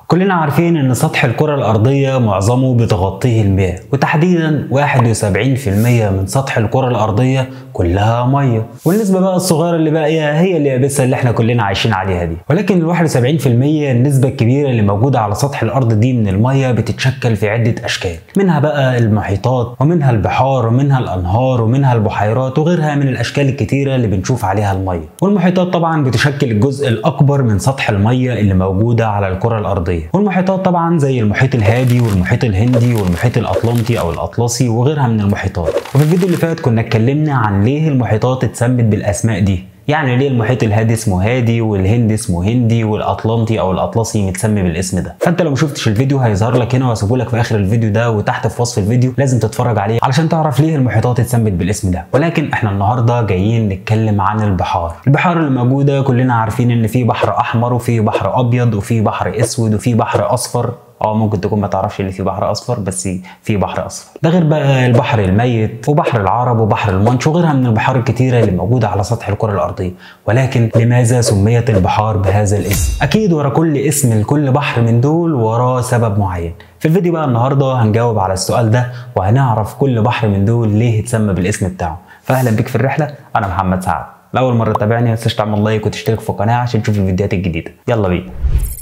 كلنا عارفين ان سطح الكرة الارضية معظمه بتغطيه المياه وتحديدا 71% من سطح الكرة الارضية كلها مية والنسبة بقى الصغيرة اللي باقية هي اليابسة اللي احنا كلنا عايشين عليها دي ولكن ال 71% النسبة الكبيرة اللي موجودة على سطح الارض دي من المية بتتشكل في عدة اشكال منها بقى المحيطات ومنها البحار ومنها الانهار ومنها البحيرات وغيرها من الاشكال الكتيرة اللي بنشوف عليها المية والمحيطات طبعا بتشكل الجزء الاكبر من سطح المية اللي موجودة على الكرة الارضية والمحيطات طبعا زي المحيط الهادي والمحيط الهندي والمحيط الاطلنطي او الاطلسي وغيرها من المحيطات وفي الفيديو اللي فات كنا اتكلمنا عن ليه المحيطات اتسمت بالاسماء دي يعني ليه المحيط الهادي اسمه هادي والهندي اسمه هندي والاطلنطي او الاطلسي متسمي بالاسم ده فانت لو ما شفتش الفيديو هيظهر لك هنا واسيبه لك في اخر الفيديو ده وتحت في وصف الفيديو لازم تتفرج عليه علشان تعرف ليه المحيطات اتسمت بالاسم ده ولكن احنا النهارده جايين نتكلم عن البحار البحار اللي موجوده كلنا عارفين ان في بحر احمر وفي بحر ابيض وفي بحر اسود وفي بحر اصفر اه ممكن تكون ما تعرفش اللي فيه بحر اصفر بس في بحر اصفر ده غير بقى البحر الميت وبحر العرب وبحر المانش وغيرها من البحار الكتيره اللي موجوده على سطح الكره الارضيه ولكن لماذا سميت البحار بهذا الاسم اكيد ورا كل اسم لكل بحر من دول وراه سبب معين في الفيديو بقى النهارده هنجاوب على السؤال ده وهنعرف كل بحر من دول ليه اتسمى بالاسم بتاعه فاهلا بيك في الرحله انا محمد سعد لاول مره تتابعني ما تنساش تعمل لايك وتشترك في القناه عشان تشوف الفيديوهات الجديده يلا بينا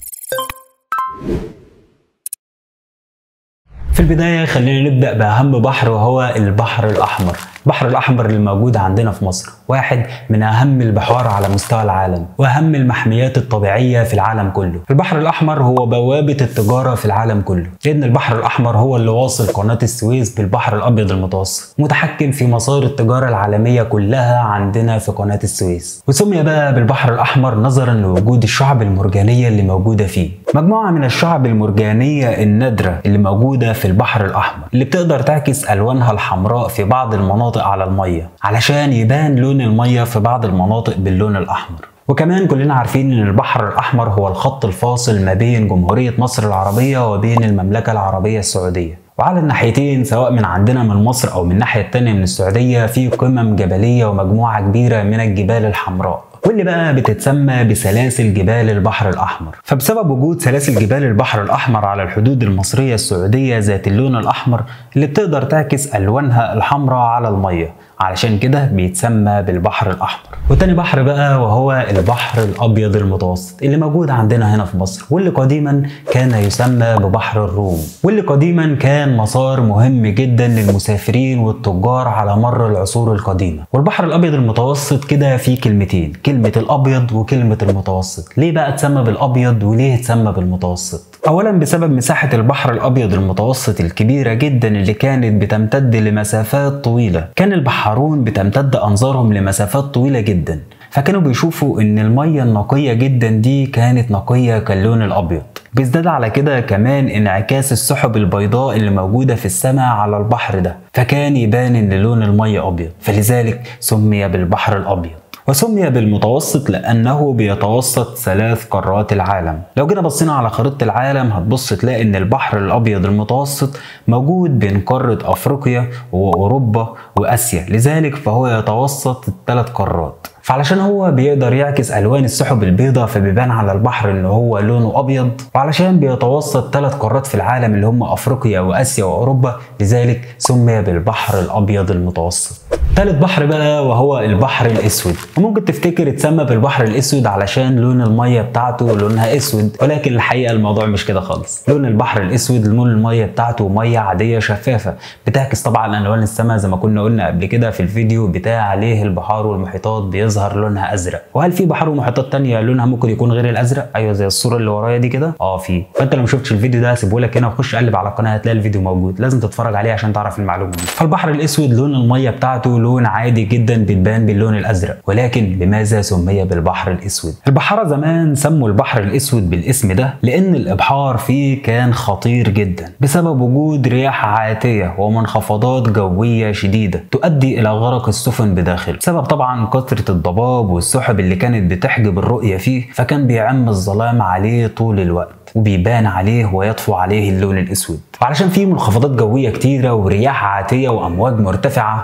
في البداية خلينا نبدأ بأهم بحر وهو البحر الأحمر البحر الأحمر اللي موجود عندنا في مصر واحد من أهم البحار على مستوى العالم وأهم المحميات الطبيعية في العالم كله البحر الأحمر هو بوابة التجارة في العالم كله لأن البحر الأحمر هو اللي واصل قناة السويس بالبحر الأبيض المتوسط متحكم في مسار التجارة العالمية كلها عندنا في قناة السويس وسمي بقى بالبحر الأحمر نظرا لوجود الشعب المرجانية اللي موجودة فيه مجموعة من الشعب المرجانية النادرة اللي موجودة في البحر الأحمر اللي بتقدر تعكس ألوانها الحمراء في بعض المناطق على المية علشان يبان لون المية في بعض المناطق باللون الأحمر وكمان كلنا عارفين ان البحر الاحمر هو الخط الفاصل ما بين جمهوريه مصر العربيه وبين المملكه العربيه السعوديه وعلى الناحيتين سواء من عندنا من مصر او من الناحيه التانيه من السعوديه في قمم جبليه ومجموعه كبيره من الجبال الحمراء واللي بقى بتتسمى بسلاسل جبال البحر الأحمر فبسبب وجود سلاسل جبال البحر الأحمر على الحدود المصرية السعودية ذات اللون الأحمر اللي بتقدر تعكس ألوانها الحمراء على المية علشان كده بيتسمى بالبحر الأحمر وتاني بحر بقى وهو البحر الأبيض المتوسط اللي موجود عندنا هنا في مصر واللي قديما كان يسمى ببحر الروم واللي قديما كان مسار مهم جدا للمسافرين والتجار على مر العصور القديمة والبحر الأبيض المتوسط كده فيه كلمتين كلمة الأبيض وكلمة المتوسط ليه بقى اتسمى بالأبيض وليه اتسمى بالمتوسط أولا بسبب مساحة البحر الأبيض المتوسط الكبيرة جدا اللي كانت بتمتد لمسافات طويلة كان البحارون بتمتد أنظارهم لمسافات طويلة جدا فكانوا بيشوفوا ان المية النقية جدا دي كانت نقية كاللون الابيض بيزداد على كده كمان انعكاس السحب البيضاء اللي موجودة في السماء على البحر ده فكان يبان ان لون المية ابيض فلذلك سمي بالبحر الابيض وسمي بالمتوسط لأنه بيتوسط ثلاث قارات العالم لو جينا بصينا على خريطة العالم هتبص تلاقي إن البحر الأبيض المتوسط موجود بين قارة أفريقيا وأوروبا وآسيا لذلك فهو يتوسط الثلاث قارات فعلشان هو بيقدر يعكس الوان السحب البيضاء فبيبان على البحر ان هو لونه ابيض وعلشان بيتوسط ثلاث قارات في العالم اللي هم افريقيا واسيا واوروبا لذلك سمي بالبحر الابيض المتوسط ثالث بحر بقى وهو البحر الاسود وممكن تفتكر اتسمى بالبحر الاسود علشان لون الميه بتاعته لونها اسود ولكن الحقيقه الموضوع مش كده خالص لون البحر الاسود لون الميه بتاعته ميه عاديه شفافه بتعكس طبعا الوان السماء زي ما كنا قلنا قبل كده في الفيديو بتاع ليه البحار والمحيطات بيظهر لونها ازرق وهل في بحار ومحيطات تانية لونها ممكن يكون غير الازرق ايوه زي الصوره اللي ورايا دي كده اه في فانت لو ما شفتش الفيديو ده هسيبه لك هنا وخش قلب على القناه هتلاقي الفيديو موجود لازم تتفرج عليه عشان تعرف المعلومه دي فالبحر الاسود لون الميه بتاعته لون عادي جدا بتبان باللون الازرق ولكن لماذا سمي بالبحر الاسود البحاره زمان سموا البحر الاسود بالاسم ده لان الابحار فيه كان خطير جدا بسبب وجود رياح عاتيه ومنخفضات جويه شديده تؤدي الى غرق السفن بداخله بسبب طبعا كثره الضباب والسحب اللي كانت بتحجب الرؤيه فيه فكان بيعم الظلام عليه طول الوقت وبيبان عليه ويطفو عليه اللون الاسود وعلشان فيه منخفضات جويه كتيره ورياح عاتيه وامواج مرتفعه وكثره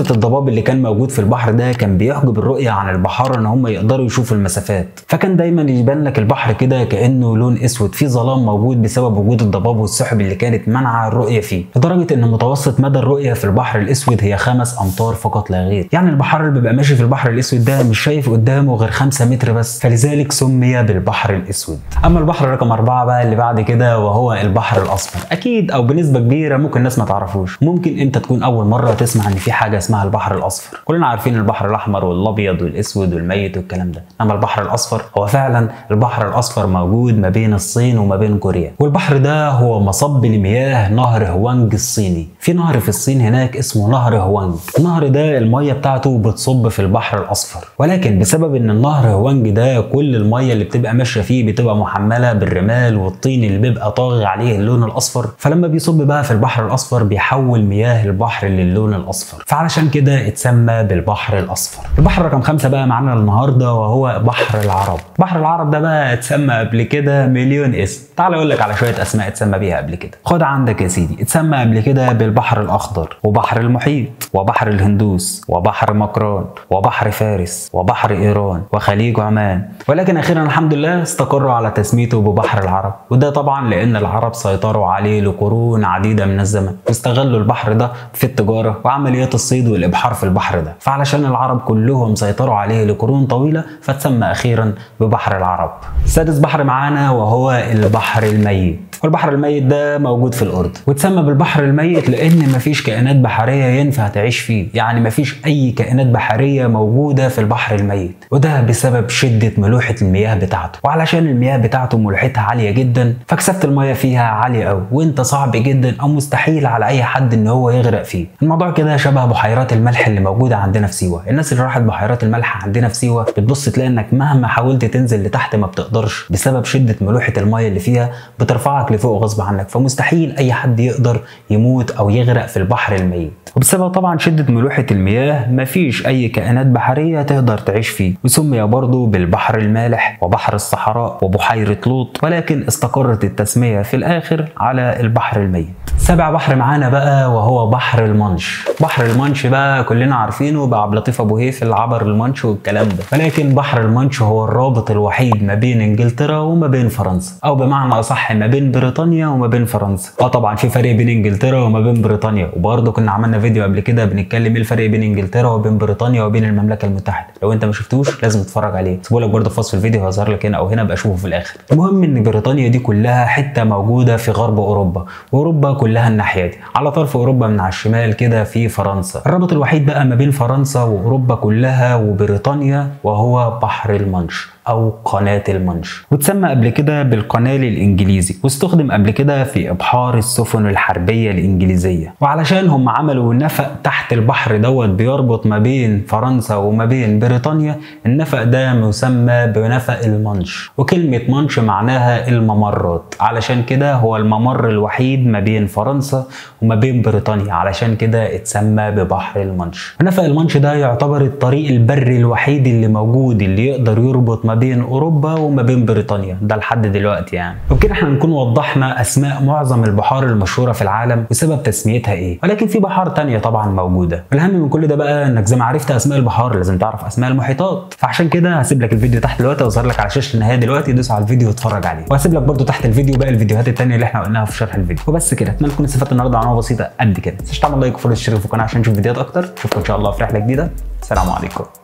كثره الضباب اللي كان موجود في البحر ده كان بيحجب الرؤيه عن البحاره ان هم يقدروا يشوفوا المسافات فكان دايما يبان لك البحر كده كانه لون اسود في ظلام موجود بسبب وجود الضباب والسحب اللي كانت منع الرؤيه فيه لدرجه ان متوسط مدى الرؤيه في البحر الاسود هي خمس امتار فقط لا غير يعني البحر اللي بيبقى ماشي في البحر الاسود ده مش شايف قدامه غير 5 متر بس فلذلك سمي بالبحر الاسود اما البحر رقم أربعة بقى اللي بعد كده وهو البحر الاصفر اكيد او بنسبه كبيره ممكن الناس ما تعرفوش ممكن انت تكون اول مره تسمع ان في حاجه اسمها البحر الاصفر كلنا عارفين البحر الاحمر والابيض والاسود والميت والكلام ده اما البحر الاصفر هو فعلا البحر الاصفر موجود ما بين الصين وما بين كوريا والبحر ده هو مصب لمياه نهر هوانج الصيني في نهر في الصين هناك اسمه نهر هوانج النهر ده الميه بتاعته بتصب في البحر الاصفر ولكن بسبب ان النهر هوانج ده كل الميه اللي بتبقى ماشيه فيه بتبقى محمله بالرمال والطين اللي بيبقى طاغي عليه اللون الاصفر فلما بيصب بقى في البحر الاصفر بيحول مياه البحر للون الاصفر فعلشان كده اتسمى بالبحر الاصفر البحر رقم خمسة بقى معانا النهارده وهو بحر العرب بحر العرب ده بقى اتسمى قبل كده مليون اسم تعال اقول لك على شويه اسماء اتسمى بيها قبل كده خد عندك يا سيدي اتسمى قبل كده بالبحر الاخضر وبحر المحيط وبحر الهندوس وبحر مكران وبحر فارس وبحر ايران وخليج عمان ولكن اخيرا الحمد لله استقروا على تسميته ببحر العرب وده طبعا لان العرب سيطروا عليه لقرون عديده من الزمن واستغلوا البحر ده في التجاره وعمليات الصيد والابحار في البحر ده فعلشان العرب كلهم سيطروا عليه لقرون طويله فتسمى اخيرا ببحر العرب سادس بحر معانا وهو البحر الميت والبحر الميت ده موجود في الارض واتسمى بالبحر الميت لان مفيش كائنات بحريه ينفع تعيش فيه يعني مفيش اي كائنات بحريه موجوده في البحر الميت وده بسبب شده ملوحه المياه بتاعته وعلشان المياه بتاعته ملوحتها عاليه جدا فكثافه المياه فيها عاليه قوي وانت صعب جدا او مستحيل على اي حد ان هو يغرق فيه الموضوع كده شبه بحيرات الملح اللي موجوده عندنا في سيوه الناس اللي راحت بحيرات الملح عندنا في سيوه بتبص تلاقي انك مهما حاولت تنزل لتحت ما بتقدرش بسبب شده ملوحه المياه اللي فيها بترفعك لفوق غصب عنك فمستحيل اي حد يقدر يموت او يغرق في البحر الميت وبسبب طبعا شده ملوحه المياه مفيش اي كائنات بحريه تقدر تعيش فيه وسمي برضه بالبحر المالح وبحر الصحراء وبحيره لوط ولكن استقرت التسميه في الاخر على البحر الميت سابع بحر معانا بقى وهو بحر المانش بحر المانش بقى كلنا عارفينه بعبد اللطيف ابو هيف اللي عبر المانش والكلام ده ولكن بحر المانش هو الرابط الوحيد ما بين انجلترا وما بين فرنسا او بمعنى اصح ما بين بريطانيا وما بين فرنسا اه طبعا في فرق بين انجلترا وما بين بريطانيا وبرضه كنا عملنا فيديو قبل كده بنتكلم ايه الفرق بين انجلترا وبين بريطانيا وبين المملكه المتحده لو انت ما شفتوش لازم تتفرج عليه سيبولك برضه في وصف الفيديو هظهر لك هنا او هنا ابقى اشوفه في الاخر المهم ان بريطانيا دي كلها حته موجوده في غرب اوروبا واوروبا كلها الناحيه دي على طرف اوروبا من على الشمال كده في فرنسا الرابط الوحيد بقى ما بين فرنسا واوروبا كلها وبريطانيا وهو بحر المانش او قناه المانش وتسمى قبل كده بالقنال الانجليزي واستخدم قبل كده في ابحار السفن الحربيه الانجليزيه وعلشان هم عملوا نفق تحت البحر دوت بيربط ما بين فرنسا وما بين بريطانيا النفق ده مسمى بنفق المانش وكلمه مانش معناها الممرات علشان كده هو الممر الوحيد ما بين فرنسا وما بين بريطانيا علشان كده اتسمى ببحر المانش ونفق المانش ده يعتبر الطريق البري الوحيد اللي موجود اللي يقدر يربط ما بين اوروبا وما بين بريطانيا ده لحد دلوقتي يعني وبكده احنا نكون وضحنا اسماء معظم البحار المشهوره في العالم وسبب تسميتها ايه ولكن في بحار تانية طبعا موجوده والاهم من كل ده بقى انك زي ما عرفت اسماء البحار لازم تعرف اسماء المحيطات فعشان كده هسيب لك الفيديو تحت دلوقتي واظهر لك على شاشه النهايه دلوقتي دوس على الفيديو واتفرج عليه وهسيب لك برده تحت الفيديو باقي الفيديوهات التانية اللي احنا قلناها في شرح الفيديو وبس كده اتمنى تكون استفدت النهارده معلومه بسيطه قد كده ما تنساش تعمل لايك وفولو الاشتراك في القناه عشان تشوف فيديوهات اكتر اشوفكم ان شاء الله في رحله جديده السلام عليكم